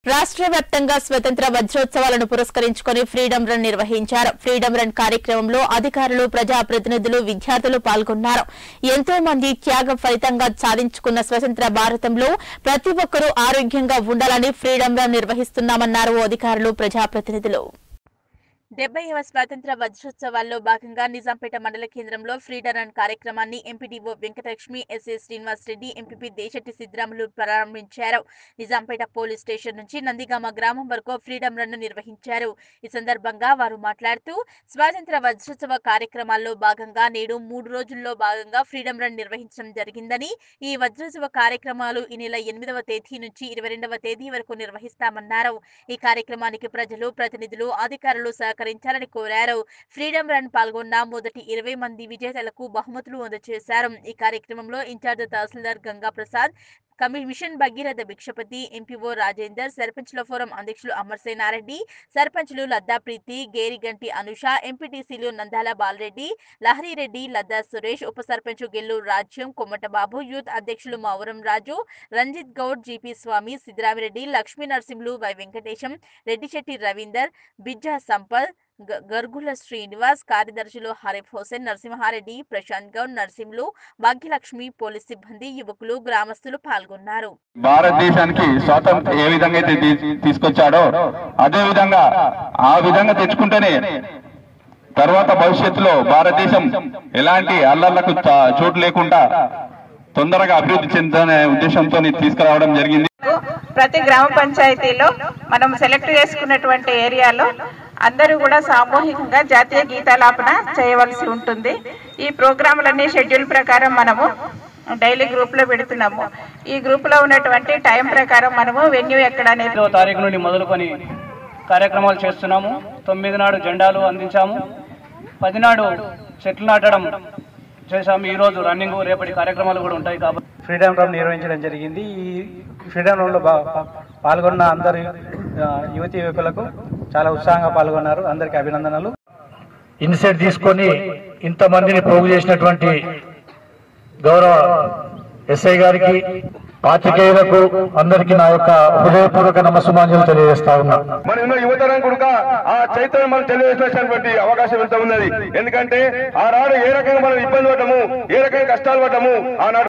రాష్ట్ర వ్యాప్తంగా స్వతంత్ర వజ్రోత్సవాలను పురస్కరించుకుని ఫ్రీడమ్ రన్ నిర్వహించారు ఫ్రీడమ్ రన్ కార్యక్రమంలో అధికారులు ప్రజాప్రతినిధులు విద్యార్థులు పాల్గొన్నారు ఎంతో మంది త్యాగం ఫలితంగా సాధించుకున్న స్వతంత్ర భారతంలో ప్రతి ఒక్కరూ ఆరోగ్యంగా ఉండాలని ఫ్రీడమ్ రన్ నిర్వహిస్తున్నామన్నారు అధికారులు ప్రజాప్రతినిధులు డెబ్బైవ స్వాతంత్ర వజ్రోత్సవాల్లో భాగంగా నిజాంపేట మండల కేంద్రంలో ఫ్రీడమ్ రన్ కార్యక్రమాన్ని MPDO Venkatalakshmi SA Srinivas Reddy MPP Desetti Sidramulu ప్రారంభించారు నిజాంపేట పోలీస్ స్టేషన్ నుంచి నందిగామ గ్రామం వరకు ఫ్రీడమ్ రన్ నిర్వహించారు ఈ సందర్భంగా వారు మాట్లాడుతూ స్వాతంత్ర వజ్రోత్సవ కార్యక్రమాల్లో భాగంగా నేడు మూడు రోజుల్లో భాగంగా ఫ్రీడమ్ రన్ నిర్వహించడం జరిగిందని ఈ వజ్రోత్సవ కార్యక్రమాలు ఈ నెల ఎనిమిదవ తేదీ నుంచి ఇరవై రెండవ తేదీ వరకు నిర్వహిస్తామన్నారు ఈ కార్యక్రమానికి ప్రజలు ప్రతినిధులు అధికారులు సహకరించాలని కోరారు ఫ్రీడమ్ రన్ పాల్గొన్న మొదటి ఇరవై మంది విజేతలకు బహుమతులు అందజేశారు ఈ కార్యక్రమంలో incharge tahsildar Ganga Prasad commission Bhagiratha Bhikshapathi MPO Rajender సర్పంచ్ల ఫోరం అధ్యక్షులు అమర్సేనారెడ్డి సర్పంచ్లు లద్దా ప్రీతి గేరిగంటి అనుష ఎంపీటీసీలు నందాల బాలరెడ్డి లహరిరెడ్డి లద్దా సురేష్ ఉప సర్పంచ్ గెల్లూరు రాజ్యం కొమ్మటబాబు యూత్ అధ్యక్షులు మావురం రాజు రంజిత్ గౌడ్ జీపీ స్వామి సిద్రామిరెడ్డి లక్ష్మీ నరసింహులు వై వెంకటేశం రెడ్డిశెట్టి రవీందర్ బిజ్జా సంపత్ గ- గర్గుల శ్రీనివాస్ కార్యదర్శులు హరీఫ్ హుసేన్ నరసింహారెడ్డి ప్రశాంత్ గౌడ్ నరసింహులు భాగ్యలక్ష్మి పోలీస్ సిబ్బంది యువకులు గ్రామస్తులు పాల్గొన్నారు భారతదేశానికి స్వాతంత్రం ఏ విధంగా అయితే తీ- తీసుకొచ్చాడో అదే విధంగా ఆ విధంగా తెచ్చుకుంటేనే తర్వాత భవిష్యత్తులో భారతదేశం ఎలాంటి అల్లర్లకు చా- చోటు లేకుండా తొందరగా అభివృద్ధి చెందనే ఉద్దేశంతో తీసుకురావడం జరిగింది ప్రతి గ్రామ పంచాయతీలో మనం సెలెక్ట్ చేసుకున్నటువంటి ఏరియాలో అందరూ కూడా సామూహికంగా జాతీయ గీతాలాపన చేయవలసి ఉంటుంది ఈ ప్రోగ్రాంలన్నీ షెడ్యూల్ ప్రకారం మనము డైలీ గ్రూప్ లో పెడుతున్నాము ఈ గ్రూప్ లో ఉన్నటువంటి టైం ప్రకారం మనము వెన్యూ ఎక్కడ అనేది ఐదవ తారీఖు నుండి మొదలుకొని కార్యక్రమాలు చేస్తున్నాము తొమ్మిది నాడు జెండాలు అందించాము పది నాడు చెట్లు నాటడం చేశాము ఈ రోజు రన్నింగ్ రేపటి కార్యక్రమాలు కూడా ఉంటాయి కాబట్టి ఫ్రీడమ్ రన్ నిర్వహించడం జరిగింది ఈ ఫ్రీడమ్ రన్లో బా- పా- పాల్గొన్న అందరు ఆ, యువతి యువకులకు చాలా ఉత్సాహంగా పాల్గొన్నారు అందరికీ అభినందనలు ఇన్సెట్ తీసుకొని ఇంతమందిని పోగు చేసినటువంటి గౌరవ ఎస్ఐ గారికి పాత్రికేయులకు అందరికీ నా యొక్క హృదయపూర్వక నమస్సుమాంజలు తెలియజేస్తా ఉన్నా మన ఎన్నో యువతరం కూడా ఆ చైతన్యం మనం తెలియజేసినటువంటి అవకాశం ఎంత ఉన్నది ఎందుకంటే ఆనాడు ఏ రకంగా మనం ఇబ్బంది పడ్డము ఏ రకంగా కష్టాలు పడ్డము ఆనాడు